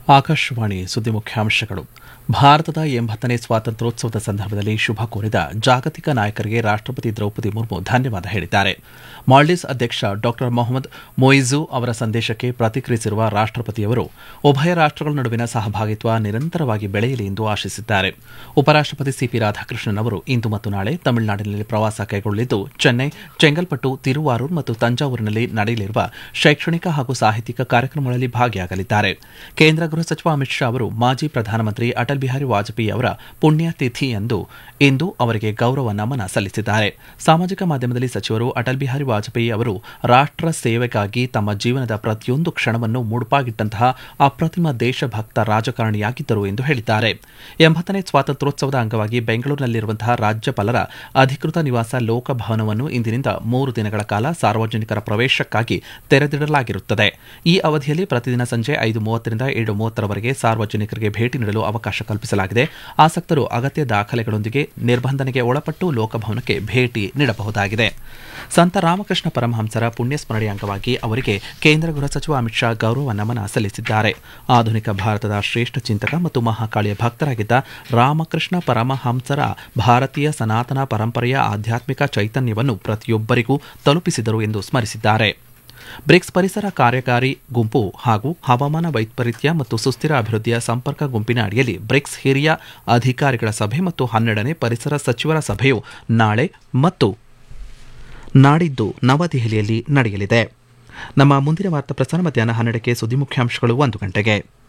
ಆಕಾಶವಾಣಿ ಸುದ್ದಿ ಮುಖ್ಯಾಂಶಗಳು ಭಾರತದ ಎಂಬತ್ತನೇ ಸ್ವಾತಂತ್ರ್ಯೋತ್ಸವದ ಸಂದರ್ಭದಲ್ಲಿ ಶುಭ ಕೋರಿದ ಜಾಗತಿಕ ನಾಯಕರಿಗೆ ರಾಷ್ಟಪತಿ ದ್ರೌಪದಿ ಮುರ್ಮು ಧನ್ಯವಾದ ಹೇಳಿದ್ದಾರೆ ಮಾಲ್ಡೀವ್ಸ್ ಅಧ್ಯಕ್ಷ ಡಾ ಮೊಹಮ್ಮದ್ ಮೊಯಿಜು ಅವರ ಸಂದೇಶಕ್ಕೆ ಪ್ರತಿಕ್ರಿಯಿಸಿರುವ ರಾಷ್ಟಪತಿಯವರು ಉಭಯ ರಾಷ್ಟಗಳ ನಡುವಿನ ಸಹಭಾಗಿತ್ವ ನಿರಂತರವಾಗಿ ಬೆಳೆಯಲಿ ಎಂದು ಆಶಿಸಿದ್ದಾರೆ ಉಪರಾಷ್ಟಪತಿ ಸಿಪಿ ರಾಧಾಕೃಷ್ಣನ್ ಅವರು ಇಂದು ಮತ್ತು ನಾಳೆ ತಮಿಳುನಾಡಿನಲ್ಲಿ ಪ್ರವಾಸ ಕೈಗೊಳ್ಳಲಿದ್ದು ಚೆನ್ನೈ ಚೆಂಗಲ್ಪಟ್ಟು ತಿರುವಾರೂರ್ ಮತ್ತು ತಂಜಾವೂರಿನಲ್ಲಿ ನಡೆಯಲಿರುವ ಶೈಕ್ಷಣಿಕ ಹಾಗೂ ಸಾಹಿತ್ಯಿಕ ಕಾರ್ಯಕ್ರಮಗಳಲ್ಲಿ ಭಾಗಿಯಾಗಲಿದ್ದಾರೆ ಕೇಂದ್ರ ಗೃಹ ಸಚಿವ ಅಮಿತ್ ಶಾ ಅವರು ಮಾಜಿ ಪ್ರಧಾನಮಂತ್ರಿ ಅಟಲ್ ಬಿಹಾರಿ ವಾಜಪೇಯಿ ಅವರ ಪುಣ್ಯತಿಥಿಯಂದು ಇಂದು ಅವರಿಗೆ ಗೌರವ ನಮನ ಸಲ್ಲಿಸಿದ್ದಾರೆ ಸಾಮಾಜಿಕ ಮಾಧ್ಯಮದಲ್ಲಿ ಸಚಿವರು ಅಟಲ್ ಬಿಹಾರಿ ವಾಜಪೇಯಿ ಅವರು ರಾಷ್ಟ್ರ ಸೇವೆಗಾಗಿ ತಮ್ಮ ಜೀವನದ ಪ್ರತಿಯೊಂದು ಕ್ಷಣವನ್ನು ಮುಡುಪಾಗಿಟ್ಟಂತಹ ಅಪ್ರತಿಮ ದೇಶಭಕ್ತ ರಾಜಕಾರಣಿಯಾಗಿದ್ದರು ಎಂದು ಹೇಳಿದ್ದಾರೆ ಎಂಬತ್ತನೇ ಸ್ವಾತಂತ್ರ್ಯೋತ್ಸವದ ಅಂಗವಾಗಿ ಬೆಂಗಳೂರಿನಲ್ಲಿರುವಂತಹ ರಾಜ್ಯಪಾಲರ ಅಧಿಕೃತ ನಿವಾಸ ಲೋಕಭವನವನ್ನು ಇಂದಿನಿಂದ ಮೂರು ದಿನಗಳ ಕಾಲ ಸಾರ್ವಜನಿಕರ ಪ್ರವೇಶಕ್ಕಾಗಿ ತೆರೆದಿಡಲಾಗಿರುತ್ತದೆ ಈ ಅವಧಿಯಲ್ಲಿ ಪ್ರತಿದಿನ ಸಂಜೆ ಐದು ಮೂವತ್ತರಿಂದ ಏಳು ಮೂವತ್ತರವರೆಗೆ ಸಾರ್ವಜನಿಕರಿಗೆ ಭೇಟಿ ನೀಡಲು ಅವಕಾಶ ಕಲ್ಪಿಸಲಾಗಿದೆ ಆಸಕ್ತರು ಅಗತ್ಯ ದಾಖಲೆಗಳೊಂದಿಗೆ ನಿರ್ಬಂಧನೆಗೆ ಒಳಪಟ್ಟು ಲೋಕಭವನಕ್ಕೆ ಭೇಟಿ ನೀಡಬಹುದಾಗಿದೆ ಸಂತ ರಾಮಕೃಷ್ಣ ಪರಮಹಂಸರ ಪುಣ್ಯಸ್ಮರಣೆ ಅಂಗವಾಗಿ ಅವರಿಗೆ ಕೇಂದ್ರ ಗೃಹ ಸಚಿವ ಅಮಿತ್ ಶಾ ಗೌರವ ನಮನ ಸಲ್ಲಿಸಿದ್ದಾರೆ ಆಧುನಿಕ ಭಾರತದ ಶ್ರೇಷ್ಠ ಚಿಂತಕ ಮತ್ತು ಮಹಾಕಾಳಿಯ ಭಕ್ತರಾಗಿದ್ದ ರಾಮಕೃಷ್ಣ ಪರಮಹಂಸರ ಭಾರತೀಯ ಸನಾತನ ಪರಂಪರೆಯ ಆಧ್ಯಾತ್ಮಿಕ ಚೈತನ್ಯವನ್ನು ಪ್ರತಿಯೊಬ್ಬರಿಗೂ ತಲುಪಿಸಿದರು ಎಂದು ಸ್ಮರಿಸಿದ್ದಾರೆ ಬ್ರಿಕ್ಸ್ ಪರಿಸರ ಕಾರ್ಯಕಾರಿ ಗುಂಪು ಹಾಗೂ ಹವಾಮಾನ ವೈಪರೀತ್ಯ ಮತ್ತು ಸುಸ್ಥಿರ ಅಭಿವೃದ್ಧಿಯ ಸಂಪರ್ಕ ಗುಂಪಿನ ಅಡಿಯಲ್ಲಿ ಬ್ರಿಕ್ಸ್ ಹಿರಿಯ ಅಧಿಕಾರಿಗಳ ಸಭೆ ಮತ್ತು ಹನ್ನೆರಡನೇ ಪರಿಸರ ಸಚಿವರ ಸಭೆಯು ನಾಳೆ ಮತ್ತು ನಾಡಿದ್ದು ನವದೆಹಲಿಯಲ್ಲಿ ನಡೆಯಲಿದೆ ನಮ್ಮ ಮುಂದಿನ ವಾರ್ತಾ ಪ್ರಸಾರ ಮಧ್ಯಾಹ್ನ ಹನ್ನೆರಡಕ್ಕೆ ಸುದ್ದಿ ಮುಖ್ಯಾಂಶಗಳು ಒಂದು ಗಂಟೆಗೆ